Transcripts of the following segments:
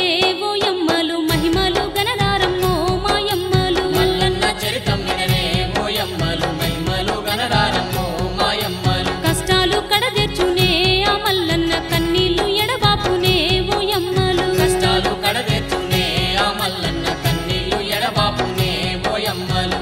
వినరే ఓయమ్మలు మహిమలు గణనారమ్మో మాయమ్మలు మల్లన్న చరితం వినరే ఓయమ్మలు మహిమలు గణరారమ్మో మాయమ్మలు కష్టాలు కడదెచ్చునే ఆ మల్లన్న కన్నీళ్లు ఎడబాపునే ఓయమ్మలు కష్టాలు కడదెచ్చునే ఆ మల్లన్న కన్నీళ్లు ఎడబాపునే ఓయమ్మలు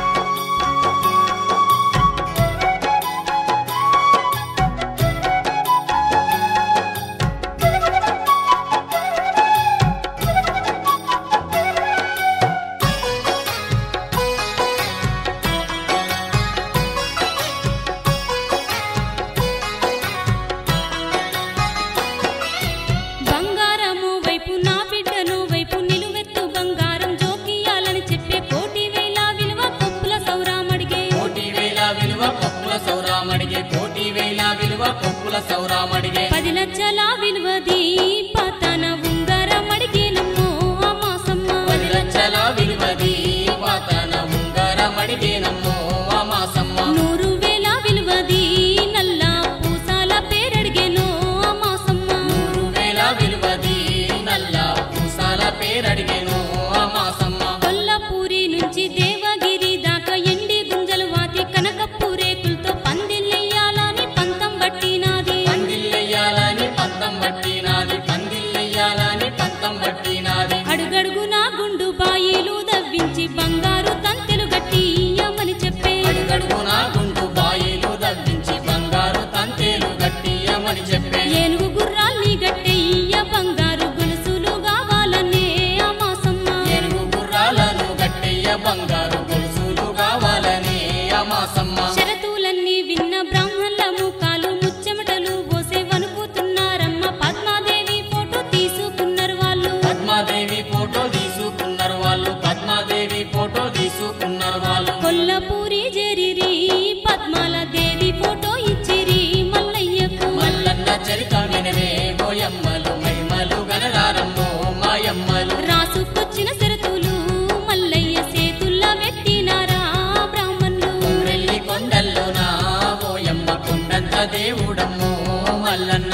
బంగారము వైపు నా బిడ్డను వైపు నిలువెత్తు బంగారం జోకియాలని చెప్పే కోటి వేల విలువ కొప్పుల సౌరామడిగే కోటి వేల విలువ పప్పుల సౌరామడిగే కోటి వేల విలువ పప్పుల సౌరామడిగే పది లక్షల విలువది పతన ఉంగరం అడిగేనమ్మో ఆ మాసమ్మ పది లక్షల విలువది వాతన ఉంగరమడిగేనమ్మో ఆ మాసమ్మ నూరు వేల విలువది నల్ల పూసాల పేరడిగేనో ఆ మాసమ్మ నూరు వేల విలువది నల్ల పూసాల పేరడిగేను ఆ మాసమ్మ కొల్లపూరి నుంచి దేవగిరి దాకా ఎండి గుంజలు వాతి కనకప్పు రేకులతో పందిల్లెయ్యాలని పంతం పట్టినాది పందిల్లెయ్యాలని పంతం పట్టినాది పందిల్లెయ్యాలని పంతం పట్టినాది అడుగడుగునా గుండు బాయిలు దవ్వించి బంగారు తంతెలు గట్టి ఇయ్యమని చెప్పే అడుగడుగునా గుండు బాయిలు దవ్వించి బంగారు తంతేలు గట్టియమని చెప్పే ఏనుగు గుర్రాల్ని గట్టె ఇయ్య బంగారు గొలుసులు కావాలనే ఆ మాసమ్మ ఏనుగు గుర్రాలను గట్టెయ్య బంగారు గొలుసులు కావాలని ఆ మాసమ్మ షరతులన్నీ విన్న బ్రాహ్మణుల ముఖాలు ముచ్చెమటలు పోసే వణుకుతున్నారమ్మ పద్మాదేవి ఫోటో తీసుకున్నారు వాళ్ళు పద్మాదేవి ఫోటో తీసుకున్నారు వాళ్ళు పద్మాదేవి ఫోటో తీసుకున్నారు వాళ్ళు కొల్లపూరి జెరిరి పద్మాల దేవి ఫోటో ఇచ్చిరి మల్లయ్యకు మల్లన్న చరిత వినవే ఓయమ్మలు మహిమలు గనరారమ్మో మాయమ్మలు రాసుకొచ్చిన షరతులు మల్లయ్య చేతుల్లా పెట్టినారా బ్రాహ్మణులు కొమ్రెల్లి కొండల్లోన ఓయమ్మ కొండంత దేవుడమ్మో మల్లన్న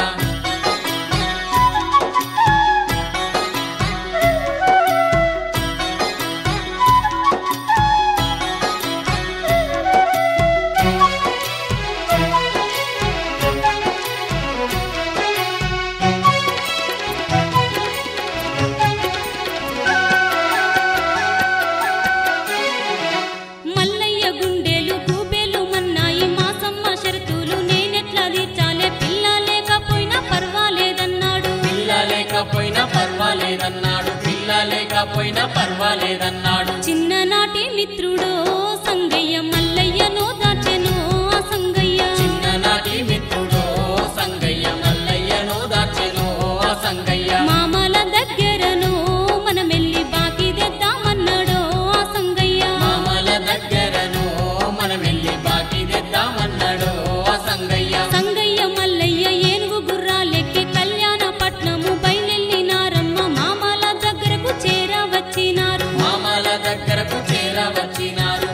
మల్లయ్య గుండెలు కూబేలు మన్నాయి మాసమ్మ షరతులు నేనెట్లా తీర్చాలే పిల్ల లేకపోయినా పర్వాలేదన్నాడు పిల్ల లేకపోయినా పర్వాలేదన్నాడు పిల్ల లేకపోయినా పర్వాలేదన్నాడు చిన్ననాటి మిత్రుడో సంగయ్య మల్లయ్యను దాచెను ఆ సంగయ్య చిన్ననాటి మిత్రుడో సంగయ్య మల్లయ్యను దాచెను ఆ సంగయ్య మామల దగ్గరను మనమెల్లి బాకీ తెద్దామన్నాడో ఆ సంగయ్య మామల దగ్గరను మనం వెళ్ళి బాకీ తెద్దామన్నాడు ఆ సంగయ్య సంగయ్య మల్లయ్య ఏనుగు గుర్రాలెక్కి కళ్యాణ పట్నము బయలెళ్ళినారమ్మ మామల దగ్గరకు చేరవచ్చినారు మామల దగ్గరకు చేరవచ్చినారు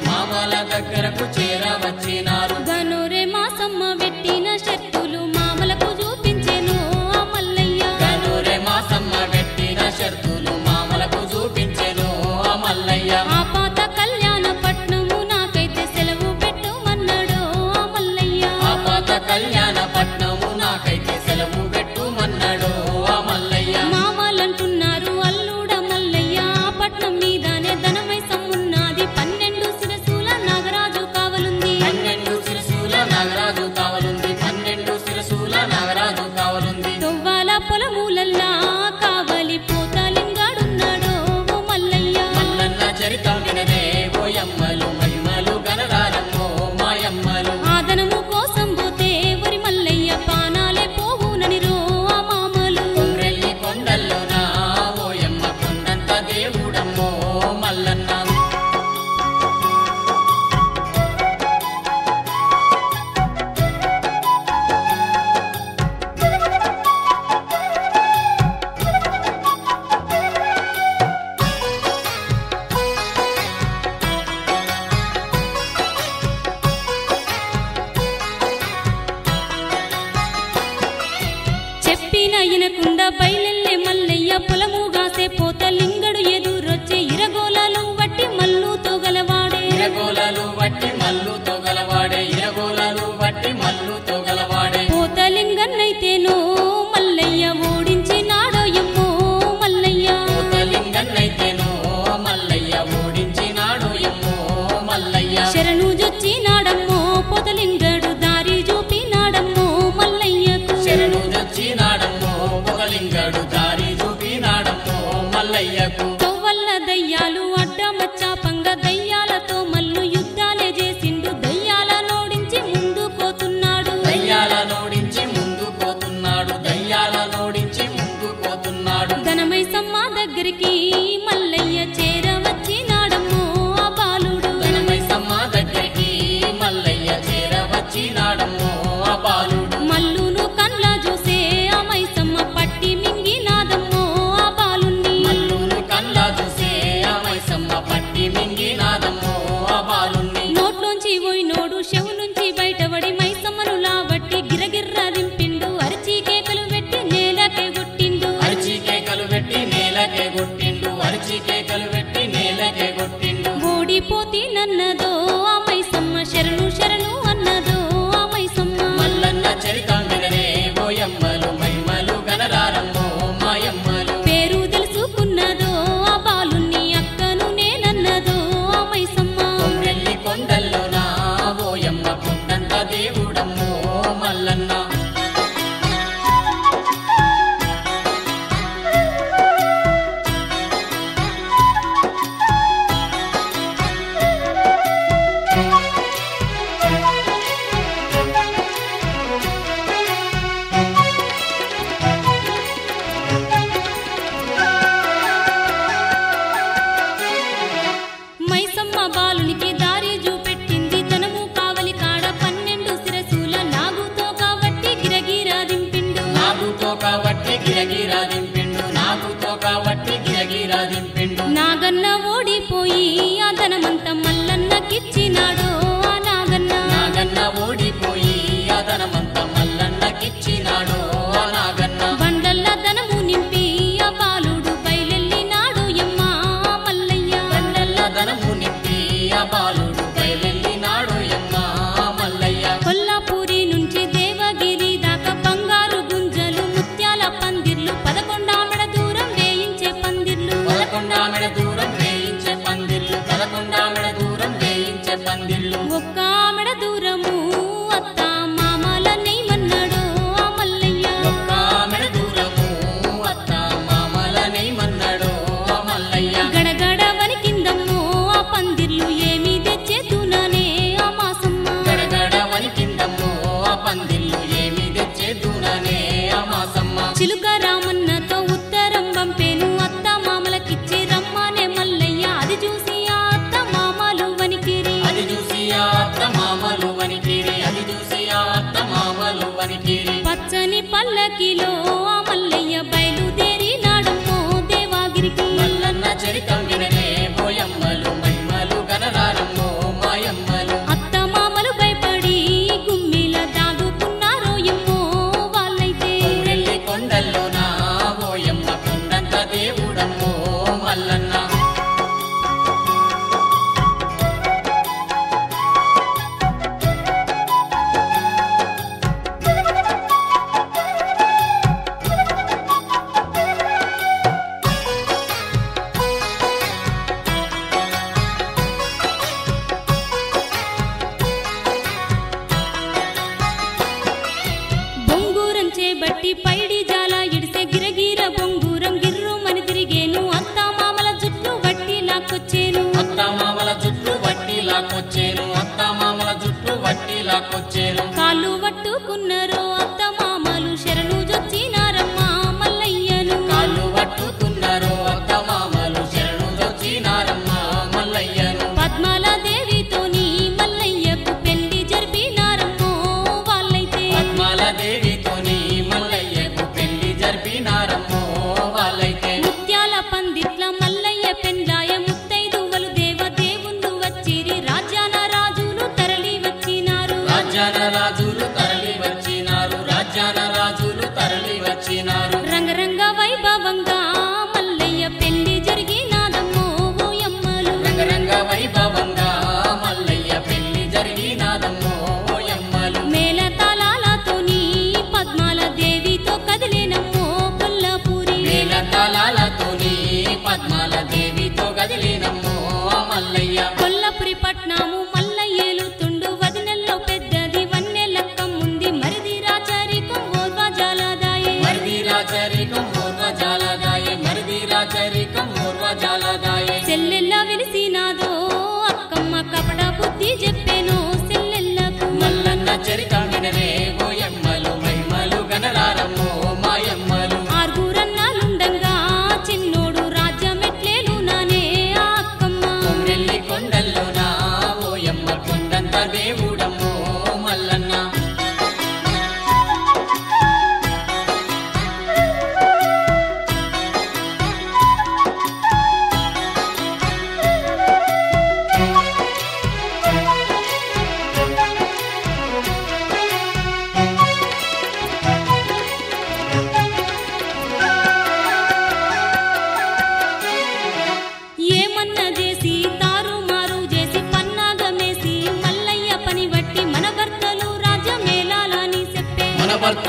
చూసే పోత లింగడు ఎదురొచ్చే ఇరగోలలు వట్టి మల్లుతో గలవాడే ఇరగోలలు వట్టి మల్లుతో గలవాడే ఇరగోలలు వట్టి మల్లుతో గలవాడే పోత లింగన్నైతేనో మల్లయ్య ఓడించి నాడోయమ్మో మల్లయ్య కోతలింగన్నైతేనో మల్లయ్య ఓడించినాడు ఎమ్మో మల్లయ్య శరణు జొచ్చినాడమ్మో పొదలింగడు దారి చూపినాడమ్మో మల్లయ్యకు శరణు దొచ్చినాడమ్మో పొగలింగడు దారి చూపినాడమ్మో మల్లయ్యకు తొవ్వల్ల దయ్యాలు అడ్డమచ్చ పంగ దయ్యాలతో మల్లు యుద్ధాలే చేసిండు దయ్యాల నోడించి ముందు పోతున్నాడు దయ్యాల నోడించి ముందు పోతున్నాడు దయ్యాల నోడించి ముందు పోతున్నాడు ధనమై సమ్మ దగ్గరికి మల్లయ్య చేరవచ్చినాడమ్మో ఆ బాలుడు ధనమై సమ్మ దగ్గరికి మల్లయ్య చేరవచ్చినాడమ్మో ఆ బాలుడు మల్లును కండ్ల చూసే ఆ మైసమ్మ పట్టి మింగినాదమ్మో ఆ బాలుణ్ణి మల్లును కళ్ళ చూసే ఆ మైసమ్మ పట్టి మింగినాదమ్మో ఆ బాలుణ్ణి నోట్లోంచి పోయినోడు చెవు నుంచి బయటపడి మైసమ్మను లాబట్టి గిరగిర్ర దింపిండు అరిచి కేకలు పెట్టి నేలకే కొట్టిండు అరిచి కేకలు పెట్టి నేలకే కొట్టిండు అరిచి కేకలు పెట్టి నేలకే కొట్టిండు ఓడిపోతి నన్నదో ఆ మైసమ్మ శరణు శరణు అన్నదో ఆ మైసమ్మ మల్లన్న చరితం వినరే ఓయమ్మలు మహిమలు గనరారమ్మో మాయమ్మలు పేరు తెలుసుకున్నదో ఆ బాలుణ్ణి అక్కను నేనన్నదో ఆ మైసమ్మ కొమ్రెల్లి కొండల్లో నా ఓయమ్మ కొండంత దేవుడమ్మో మల్లన్న మైసమ్మ బాలునికి దారి చూపెట్టింది ధనము కావలి కాడ పన్నెండు శిరసుల నాగుతో కాబట్టి గిరగిరా దింపిండు నాగుతో కాబట్టి గిరగిరా దింపిండు నాగుతో కాబట్టి గిరగిరా దింపిండు నాగన్న ఓడిపోయి ఆ ధనమంత మల్లన్నకిచ్చినాడో ఆ నాగన్న నాగన్న ఓడిపోయి అదనమంత మల్లన్నకిచ్చినాడు ఆ నాగన్న బండల్ల ధనము నింపి ఆ బాలుడు బయలెల్లినాడు ఎమ్మ మల్లయ్య బండల్ల ధనము నింపి ఆ బాలుడు బయలెల్లినాడు ఎమ్మ మల్లయ్య కొల్లాపూరి నుంచి దేవగిరి దాకా బంగారు గుంజలు ముత్యాల పందిర్లు పదకొండామెడ దూరం వేయించే పందిర్లు పదకొండామెడ దూరం వేయించే పందిర్లు పదకొండామెడ దూరం వేయించే పందిర్లు ఒక్క ఆమెడ దూరము అత్త మామల నెయ్యమన్నాడు ఆ మల్లయ్య ఒక్క ఆమెడ దూరము అత్త మామలనై మన్నాడు ఆ మల్లయ్య గడగడ వనికిందమ్మో ఆ పందిర్లు ఏమి తెచ్చేతుననే ఆ మాసమ్మ గడగడ వనికిందమ్మో ఆ పందిర్లు ఏమి తెచ్చేదుననే ఆ మాసమ్మ చిలుక రామన్నతో ఉత్తరం పంపేను అత్త మామలకిచ్చి రమ్మనే మల్లయ్య అది చూసి ఆ అత్త మామలు వనికిరి అది చూసి ఆ అత్త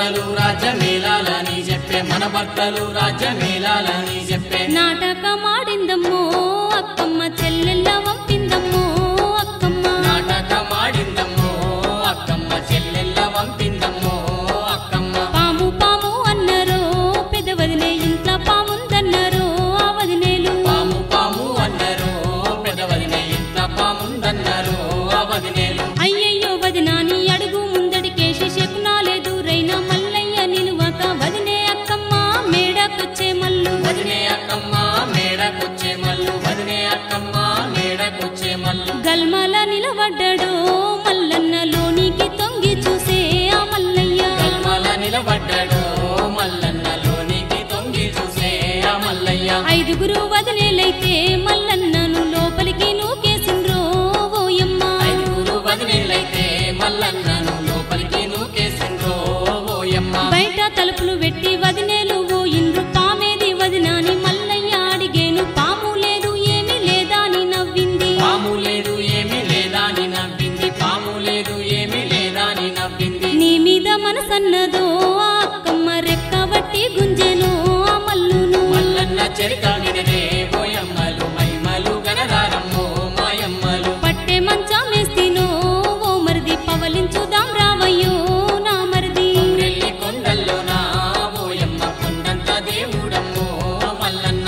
భర్తలు రాజ్యమేలాలని చెప్పే మన భర్తలు రాజ్యమేలాలని చెప్పే నాటకమాడిందమ్మో అక్కమ్మ చెల్లెల్ల వంపిందమ్మో అక్కమ్మ నాటకమాడిందమ్మో అక్కమ్మ చెల్లెల్ల వంపిందమ్మో అక్కమ్మ పాము పాము అన్నరో పెదవదినే ఇంట్లో పాముందన్నరో ఆ వదినేలు పాము పాము అన్నారు పెదవదినే ఇంత పాముందన్నారు అవదినేలు అయ్యయ్యో వదినాని అడుగు ముందడికేసి శకునాలేదు రైనా మల్లయ్య నిలువక వదినే అక్కమ్మ మేడకొచ్చే మల్లు వదినే అక్కమ్మ మేడకొచ్చే మల్లు వదినే అక్కమ్మ మేడకొచ్చే మల్లు గల్మల నిలబడ్డాడో మల్లన్న లోనికి తొంగి చూసే ఆ మల్లయ్య కల్మల నిలబడ్డాడు మల్లన్నలోనికి తొంగి చూసే ఆ మల్లయ్య ఐదుగురు వదిలేలైతే మల్లన్నను లోపలికి నూకేసిండ్రో ఓయమ్మ ఐదుగురు వదినేలైతే మల్లన్నను లోపలికి నూకేసిండ్రో ఓయమ్మ బయట తలుపులు పెట్టి వదినేలు ఓయిండ్రు పామేది వదినాని మల్లయ్య అడిగేను పాము లేదు ఏమీ లేదా అని నవ్వింది పాము లేదు ఏమీ లేదా అని నవ్వింది పాము లేదు ఏమీ లేదా అని నవ్వింది నీ మీద మనసన్నదో ఆ అక్కమ్మ రెక్కబట్టి గుంజెను ఆ మల్లును మల్లన్న చరిత వినదే ఓయమ్మలు మైమలు గనరారమ్మో మాయమ్మలు పట్టె మంచమేస్తినో ఓ మరిది పవలించుదాం రావయ్యో నా మరిది రెల్లి కొండల్లో నా ఓయమ్మ కొండంత దేవుడమ్మో మల్లన్న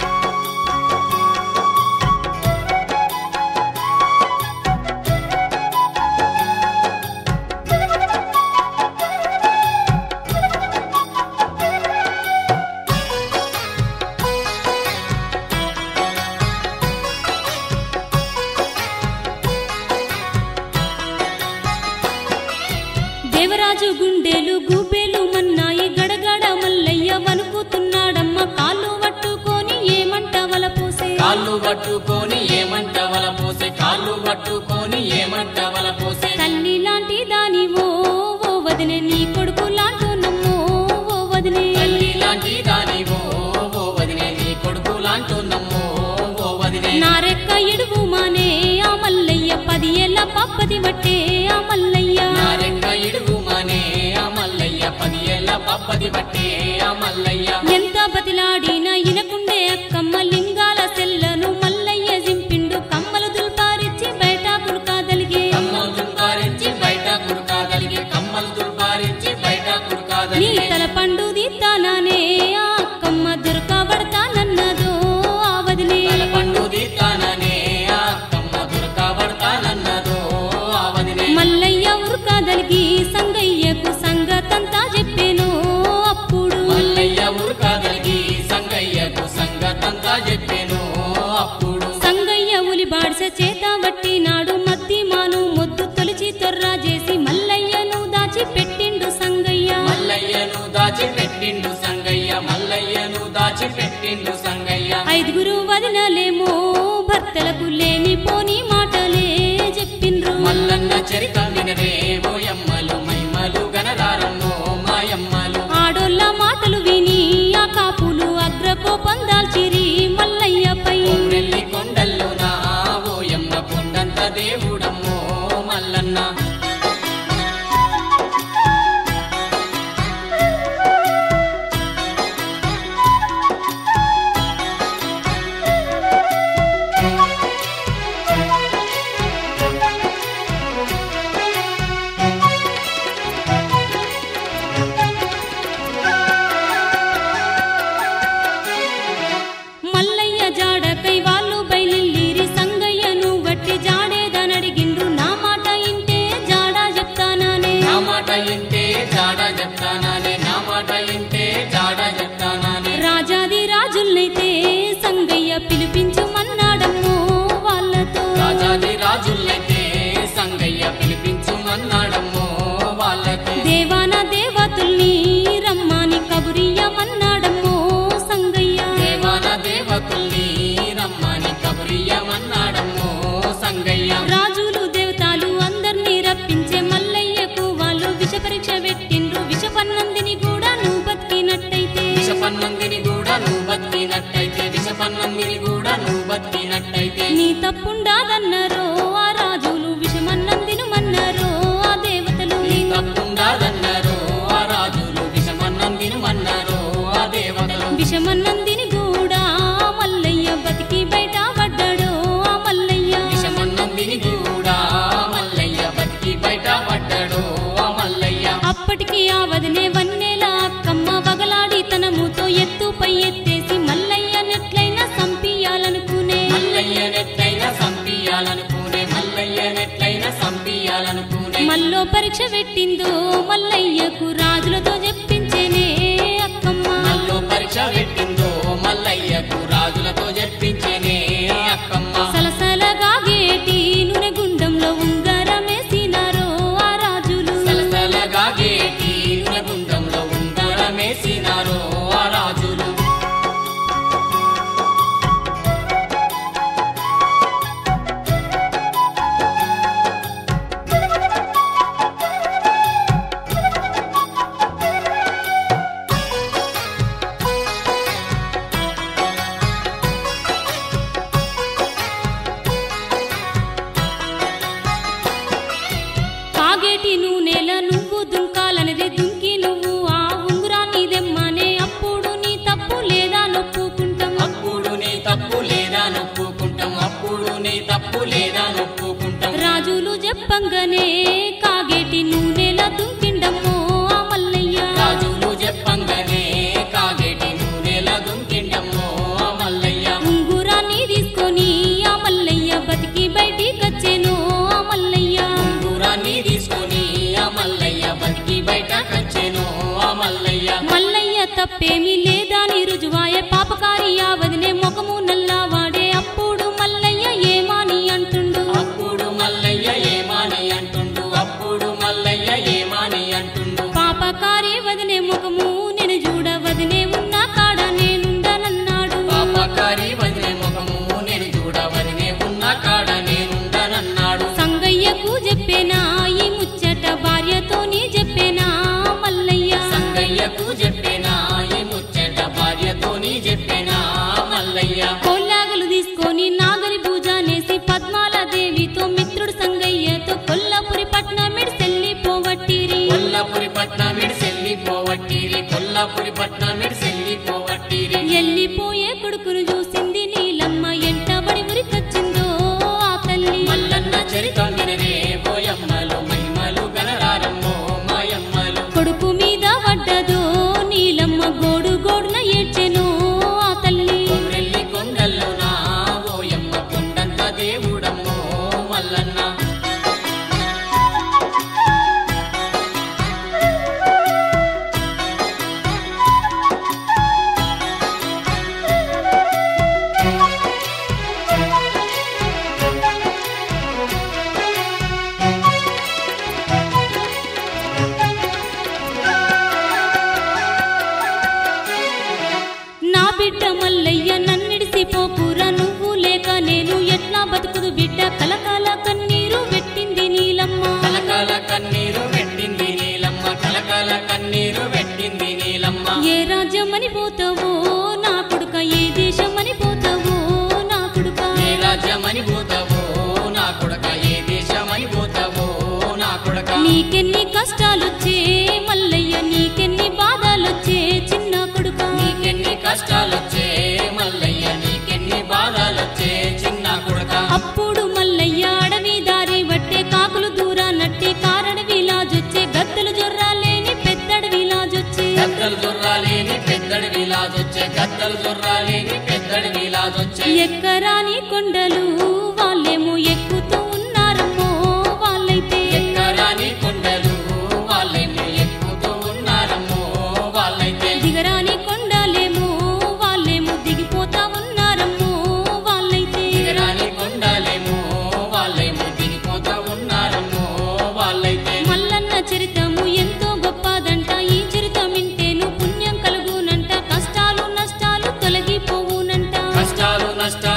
దేవరాజు గుండెలు గూబేలు మన్నాయి గడగడ మల్లయ్య వణుకుతున్నాడమ్మ కాళ్ళు పట్టుకొని ఏమంట వలపోసే కాళ్ళు పట్టుకొని ఏమంట వల పోసే కాళ్ళు పట్టుకొని ఏమంట వల పోసే తల్లి లాంటి దానివో ఓ వదినే నీ కొడుకు లాంటున్నమ్మో ఓ వదినే తల్లి లాంటి దానివో ఓ వదినే నీ కొడుకు లాంటున్నమ్మో ఓ వదినే నా రెక్క ఎడుగు మానే ఆ మల్లయ్య పది ఏళ్ళ పప్పది బట్టే ఆ మల్లయ్య నారెంగ ఇడుగు మనే ఆ మల్లయ్య పది ఏళ్ళ పప్పది బట్టే ఆ మల్లయ్య ఎంత బతిలాడినా ఇనకుండే అక్కమ్మ లింగాల సెల్లను మల్లయ్య జింపిండు కమ్మలు దుల్పారిచ్చి బయట కురుకాదలిగే కమ్మలు దుర్బారించి బయట కురుకాదలిగే కమ్మలు దుర్బారించి బయట నీ కురుకాదలిగే తల పండు దీతానానే ఆ అక్కమ్మ దొరకబడతానన్నదో ఆ వదిలే తల పండు దీతాననే ఆ కమ్మ దుర్గబడతానన్నదో ఆ వదినే మల్లయ్య ఉరుకాదలిగి సంగయ్యకు సంగతంతా చెప్పేను అప్పుడు మల్లయ్య ఉరకాదలిగి సంగయ్యకు సంగతంతా చెప్పాను అప్పుడు సంగయ్య ఉలి బాడ్స చేత వట్టి నాడు మద్ది మాను మొద్దు తొలిచి తొర్రా చేసి మల్లయ్యను దాచి పెట్టిండు సంగయ్య మల్లయ్యను దాచి పెట్టిండు సంగయ్య మల్లయ్యను దాచి పెట్టిండు సంగయ్య ఐదుగురు వదినలేమో భర్తలకు లేని పోని మాటలే చెప్పిండ్రు మల్లన్న చరిత వినరే ఓయమ్మలు మైమలు గనరారమ్మో మాయమ్మలు ఆడోళ్ళ మాటలు విని ఆ కాపులు అగ్రకోపం దాల్చిరి మల్లయ్యపై కొమ్రెల్లి కొండల్లో నా ఓయమ్మ కొండంత దేవుడమ్మో మల్లన్న మల్లయ్య జాడకై వాళ్ళు బయలుల్లిరి సంగయ్యను గట్టి జాడేదనడిగిండ్రు నా మాట ఇంటే జాడా చెప్తానానే నా మాట ఇంటే జాడ చెప్తానానే నా మాట ఇంటే జాడ చెప్తానానే రాజాది రాజుల్నైతే సంగయ్య పిలిపించుమన్నాడమ్మో వాళ్ళతో రాజాది రాజులైతే సంగయ్య పిలిపించుమన్నాడమ్మో వాళ్ళకి దేవాన దేవతుల్ని రమ్మని కబురియమన్నాడమ్మో సంగయ్య దేవాన దేవకుల్ని రమ్మని కబురియమన్నాడమ్మో సంగయ్య రాజులు దేవతలు అందర్నీ రప్పించే మల్లయ్యకు వాళ్ళు విష పరీక్ష పెట్టిండ్రు విషపన్నందిని కూడా నువ్వు బతికినట్టయితే విషపన్నందిని కూడా నువ్వు బతికినట్టయితే విషపన్నందిని కూడా నువ్వు బతికినట్టయితే నీ తప్పుండాదన్నారో ఆ రాజులు విషమన్నందిను మన్నారో ఆ దేవతలు నీ తప్పుండాదన్నారు ఆ రాజులు పరీక్ష పెట్టిందో మల్లయ్యకు రాజులతో చెప్పించేనే అక్కమ్మ నల్లు పరీక్ష పెట్టిందో మల్లయ్యకు రాజులతో చెప్పించేనే అక్కమ్మ సలసలగా గేటి నూనె గుండంలో ఉంగరమేసినారో ఆ రాజులు సలసలగా గేటి గుండంలో ఉంగరమేసినారో ఆ రాజులు కాగేటి నూనెల నువ్వు దుంకాలనేది దుంకి నువ్వు ఆ ఉంగురాన్ని దెమ్మనే అప్పుడు నీ తప్పు లేదా నొప్పుకుంటాం అప్పుడు నీ తప్పు లేదా నొప్పుకుంటాం అప్పుడు నీ తప్పు లేదా నొప్పుకుంటాం రాజులు చెప్పంగానే కాగేటి నూనెల దుంకిండమ్మో ఆ మల్లయ్య రాజులు చెప్పంగానే కాగేటి నూనెల దుంకిండమ్మో ఆ మల్లయ్య ఉంగురాన్ని తీసుకొని ఆ మల్లయ్య బతికి బయటికొచ్చేను ఆ మల్లయ్య ఉంగురాన్ని తీసుకొని ఆ మల్లయ్య బతికి బయట కచ్చెను ఆ మల్లయ్య మల్లయ్య తప్పేమీ లేదని రుజువాయ పాపకారి వదినే ముఖము నల్లవాడే అప్పుడు మల్లయ్య ఏమాని అంటుండు అప్పుడు మల్లయ్య ఏమాని అంటుండు అప్పుడు మల్లయ్య ఏమాని అంటుండు పాపకారి వదినే ముఖము నేను చూడ వదినే ఉన్న కాడ నేనుండనన్నాడు పాపకారి వదిలే ముఖము నేను చూడవదినే ఉన్న కాడ నేనుండనన్నాడు సంగయ్యకు చెప్పేనా ఈ ముచ్చట భార్యతోని చెప్పేనా మల్లయ్య సంగయ్యకు చెప్పేనా ఈ ముచ్చట భార్యతోని చెప్పేనా మల్లయ్య కోల్లాగలు తీసుకొని నాగలి భూజానేసి పద్మాల దేవితో మిత్రుడు సంగయ్యతో కొల్లాపురి పట్నం పోవట్టిరి కొల్లాపురి పట్నం ఇడిసెల్లి పోవట్టిరి కొల్లాపురి పట్నం ఇడిసెల్లి పోవట్టిరి ఎల్లిపోయే కొడుకును చూసింది నీలమ్మ ఎంటబడి ఉరికొచ్చిందో ఆ తల్లి మల్లన్న చరితం వినరే పోయమ్మలు మహిమలు గనరారమ్మో మాయమ్మలు కొడుకు మీద పడ్డదో నీలమ్మ గోడు గోడున ఏడ్చెను ఆ తల్లి కొమ్రెల్లి కొండల్లో నా ఓయమ్మ కొండంత దేవుడమ్మో మల్లన్న నా బిడ్డ మల్లయ్య నన్నిడిసి పోకురా నువ్వు లేక నేను ఎట్లా బతుకుదు బిడ్డ కలకాల కన్నీరు పెట్టింది నీలమ్మ కలకాల కన్నీరు పెట్టింది నీలమ్మ కలకాల కన్నీరు పెట్టింది నీలమ్మ ఏ రాజ్యమని పోతావో నా కొడుక ఏ దేశమని పోతావో నా కొడుక ఏ రాజ్యమని పోతావో నా కొడక ఏ దేశమని పోతావో నా కొడక నీకెన్ని కష్టాలొచ్చే మల్లయ్య నీకెన్ని బాధలొచ్చే చిన్న కొడుక నీకెన్ని కష్టాలొచ్చే మల్లయ్య నీకెన్ని బాధలొచ్చే చిన్న కొడక అప్పుడు మల్లయ్య అడవి దారి వట్టే కాకులు దూరానట్టే కారడవిలాజొచ్చే గద్దలు జొర్రాలేని పెద్దడవిలాజొచ్చే గద్దలు జొర్రాలేని పెద్దడి విలాజొచ్చే గద్దలు జొర్రాలేని పెద్దడి విలాజొచ్చే ఎక్కరాని కొండలు వాళ్ళేమో ఎక్కుతూ ఉన్నారమ్మో వాళ్ళైతే ఎక్కరాని కొండలు వాళ్ళేమో ఎక్కుతూ ఉన్నారమ్మో వాళ్ళైతే దిగరాని కొండలేమో వాళ్ళేమో దిగిపోతా ఉన్నారమ్మో వాళ్ళైతే దిగరాని కొండలేమో వాళ్ళేమో దిగిపోతా ఉన్నారమ్మో వాళ్ళైతే మల్లన్న చరితము ఎంతో గొప్పదంట ఈ చరితం వింటేను పుణ్యం కలుగునంట కష్టాలు నష్టాలు తొలగిపోవునంట కష్టాలు నష్టాలు